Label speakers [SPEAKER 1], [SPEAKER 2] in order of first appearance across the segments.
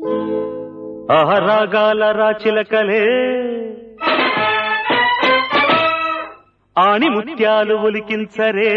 [SPEAKER 1] ఆహరాగాల రాచిలకలే ఆణి ముత్యాలు ఒలికించరే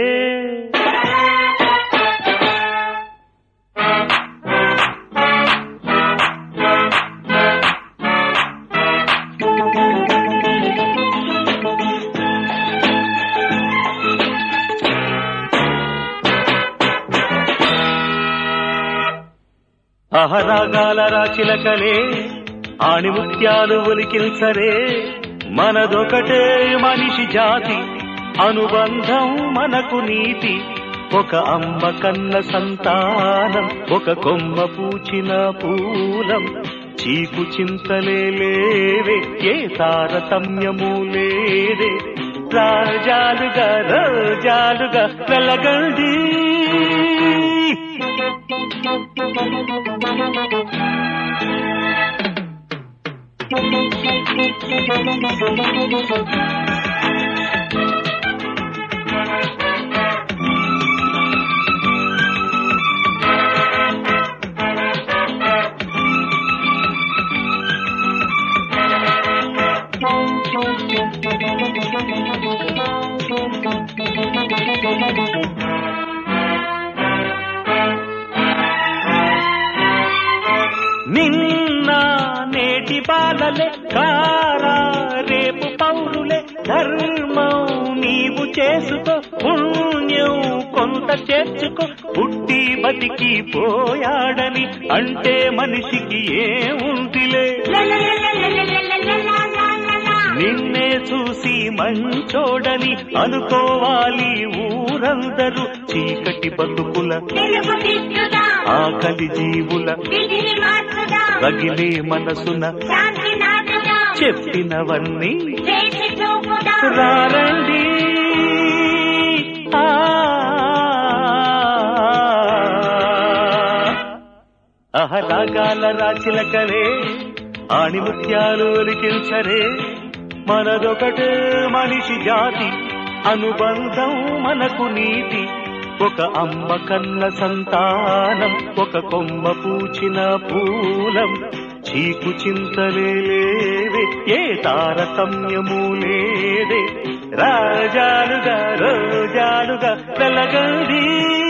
[SPEAKER 1] అహరాగాల రాచిలకలే ఆణిముత్యాలు ఒలికిల్సరే మనదొకటే మనిషి జాతి అనుబంధం మనకు నీతి ఒక అమ్మ కన్న సంతానం ఒక కొమ్మ పూచిన పూలం చీకు చింతలే లేవే ఏ తారతమ్యము లేదే రాజాలుగా రోజాలుగా వెలగండి నిన్న నేటి బాలలే కారా రేపు పౌరులే ధర్మం నీవు చేసుకో పుణ్యం కొంత చేర్చుకో పుట్టి బతికి పోయాడని అంటే మనిషికి ఏముందిలే నిన్నే చూసి మంచోడని అనుకోవాలి ఊరందరూ చీకటి బతుకుల
[SPEAKER 2] తెలుగు దిద్దుదా
[SPEAKER 1] ఆకలి జీవుల
[SPEAKER 2] విధిని మార్చుదా
[SPEAKER 1] రగిలే మనసున
[SPEAKER 2] శాంతి నాటుదా
[SPEAKER 1] చెప్పినవన్నీ
[SPEAKER 2] చేసి చూపుదా
[SPEAKER 1] రారండి ఆ. అహరాగాల రాచిలకలే ఆణిముత్యాలు ఒలికిల్చరే మనదొకటే మనిషి జాతి అనుబంధం మనకు నీతి ఒక అమ్మ కన్న సంతానం ఒక కొమ్మ పూచిన పూలం చీకు చింతలే లేవే ఏ తారతమ్యము లేదే రాజాలుగా రోజాలుగా వెలగండి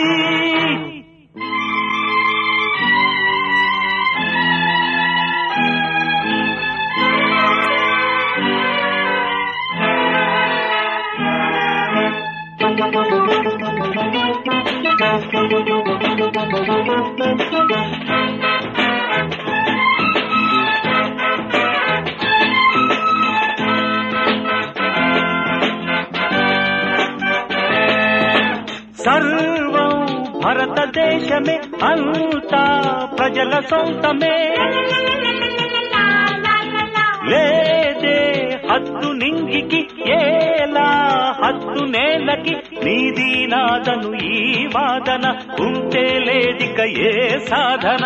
[SPEAKER 1] సర్వం భారతదేశమే అంతా ప్రజల సొంతమే లేదే హద్దు నింగికి ఏలా హద్దు నేలకి నీది నాదను ఈ వాదన ఉంటే లేదిక ఏ సాధన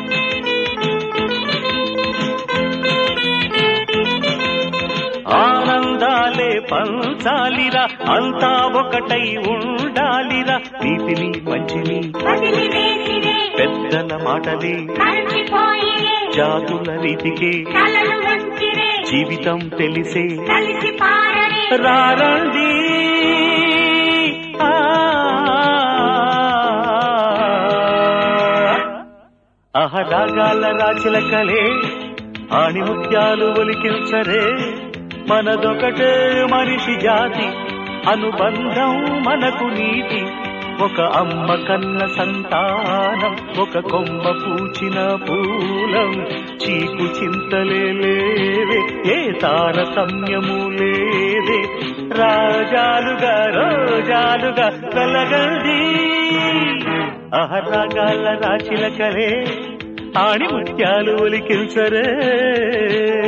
[SPEAKER 1] ఆనందాలే పంచాలిరా అంతా ఒకటై ఉండాలిరా నీతిని మంచిని
[SPEAKER 2] వదిలి వేసిరే
[SPEAKER 1] పెద్దల మాటలే
[SPEAKER 2] మరచిపోయిరే
[SPEAKER 1] జాతుల రీతికి
[SPEAKER 2] కలలు వంచిరే
[SPEAKER 1] జీవితం తెలిసే
[SPEAKER 2] కలిసి పారరే
[SPEAKER 1] రారండి ఆ. అహరాగాల రాచిలకలే ఆణిముత్యాలు ఒలికిల్చరే మనదొకటే మనిషి జాతి అనుబంధం మనకు నీతి ఒక అమ్మ కన్న సంతానం ఒక కొమ్మ పూచిన పూలం చీకు చింతలే లేవే ఏ తారతమ్యము లేదే రాజాలుగా రోజాలుగా కలగండి అహరాగాల రాచిలకలే ఆణి ముత్యాలు ఒలికిల్చరే